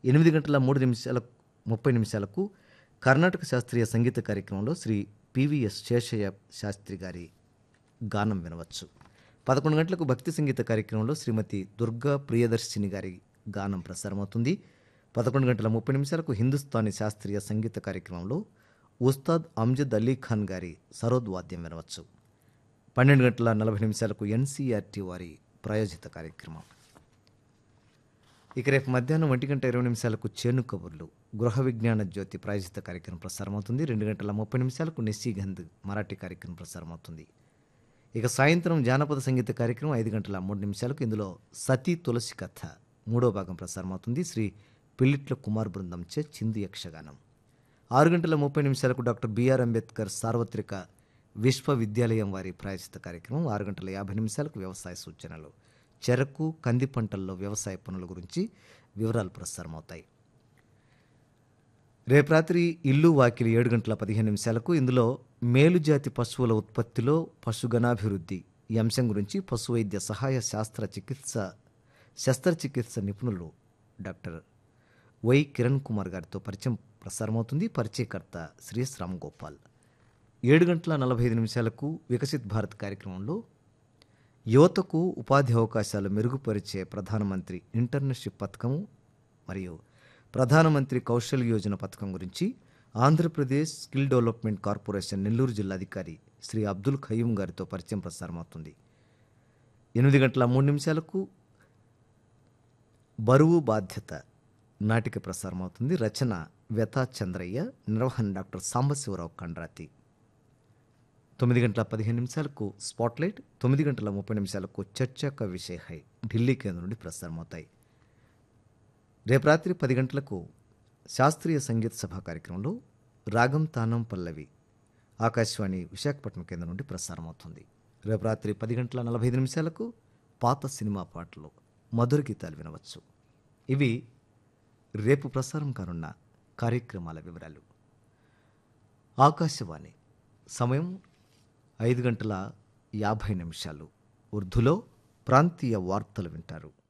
ఎనిమిది గంటల మూడు నిమిషాల ముప్పై నిమిషాలకు కర్ణాటక శాస్త్రీయ సంగీత కార్యక్రమంలో శ్రీ పివిఎస్ శేషయ్య శాస్త్రి గారి గానం వినవచ్చు పదకొండు గంటలకు భక్తి సంగీత కార్యక్రమంలో శ్రీమతి దుర్గా ప్రియదర్శిని గారి గానం ప్రసారమవుతుంది పదకొండు గంటల ముప్పై నిమిషాలకు హిందుస్థానీ శాస్త్రీయ సంగీత కార్యక్రమంలో ఉస్తాద్ అమ్జద్ అలీ ఖాన్ గారి సరోద్ వాద్యం వినవచ్చు పన్నెండు గంటల నలభై నిమిషాలకు ఎన్సీఆర్టీ వారి ప్రాయోజిత కార్యక్రమం ఇక రేపు మధ్యాహ్నం ఒంటి గంట ఇరవై నిమిషాలకు చేను కబుర్లు గృహ విజ్ఞాన జ్యోతి ప్రాయోజిత కార్యక్రమం ప్రసారమవుతుంది రెండు గంటల ముప్పై నిమిషాలకు నిస్సీగంధ్ మరాఠీ కార్యక్రమం ప్రసారమవుతుంది ఇక సాయంత్రం జానపద సంగీత కార్యక్రమం ఐదు గంటల మూడు నిమిషాలకు ఇందులో సతీ తులసి కథ మూడో భాగం ప్రసారమవుతుంది శ్రీ పిల్లిట్ల కుమార్ బృందంచే చిందు యక్షగానం ఆరు గంటల ముప్పై నిమిషాలకు డాక్టర్ బిఆర్ అంబేద్కర్ సార్వత్రిక విశ్వవిద్యాలయం వారి ప్రాయచిత కార్యక్రమం ఆరు గంటల యాభై నిమిషాలకు వ్యవసాయ సూచనలు చెరకు కంది పంటల్లో వ్యవసాయ పనుల గురించి వివరాలు ప్రసారమవుతాయి రేపు రాత్రి ఇల్లు వాకిలి ఏడు గంటల పదిహేను నిమిషాలకు ఇందులో మేలుజాతి పశువుల ఉత్పత్తిలో పశుగణాభివృద్ధి ఈ అంశం గురించి పశు వైద్య సహాయ శాస్త్ర చికిత్స శస్త్రచికిత్స నిపుణులు డాక్టర్ వై కిరణ్ కుమార్ గారితో పరిచయం ప్రసారమవుతుంది పరిచయకర్త శ్రీస్ రామ్ గోపాల్ ఏడు గంటల నలభై ఐదు నిమిషాలకు వికసిత్ భారత్ కార్యక్రమంలో యువతకు ఉపాధి అవకాశాలు మెరుగుపరిచే ప్రధానమంత్రి ఇంటర్న్షిప్ పథకము మరియు ప్రధానమంత్రి కౌశల్ యోజన పథకం గురించి Andhra Pradesh skill development corporation Nellore జిల్లా అధికారి శ్రీ అబ్దుల్ ఖయ్యూం గారితో పరిచయం ప్రసారమవుతుంది ఎనిమిది గంటల మూడు నిమిషాలకు బరువు బాధ్యత నాటిక ప్రసారమవుతుంది రచన వ్యథా చంద్రయ్య నిర్వహణ డాక్టర్ సాంబశివరావు కండ్రాతి తొమ్మిది గంటల పదిహేను నిమిషాలకు స్పాట్లైట్ తొమ్మిది గంటల ముప్పై నిమిషాలకు చర్చా క విషయ హై ఢిల్లీ కేంద్రం నుండి ప్రసారమవుతాయి రేపు రాత్రి పది గంటలకు శాస్త్రీయ సంగీత సభ కార్యక్రమంలో రాగం తానం పల్లవి ఆకాశవాణి విశాఖపట్నం కేంద్రం నుండి ప్రసారమవుతుంది రేపు రాత్రి పది గంటల నలభై ఐదు నిమిషాలకు పాత సినిమా పాటలు మధుర గీతాలు వినవచ్చు ఇవి రేపు ప్రసారం కానున్న కార్యక్రమాల వివరాలు ఆకాశవాణి సమయం ఐదు గంటల యాభై నిమిషాలు ఉర్దూలో ప్రాంతీయ వార్తలు వింటారు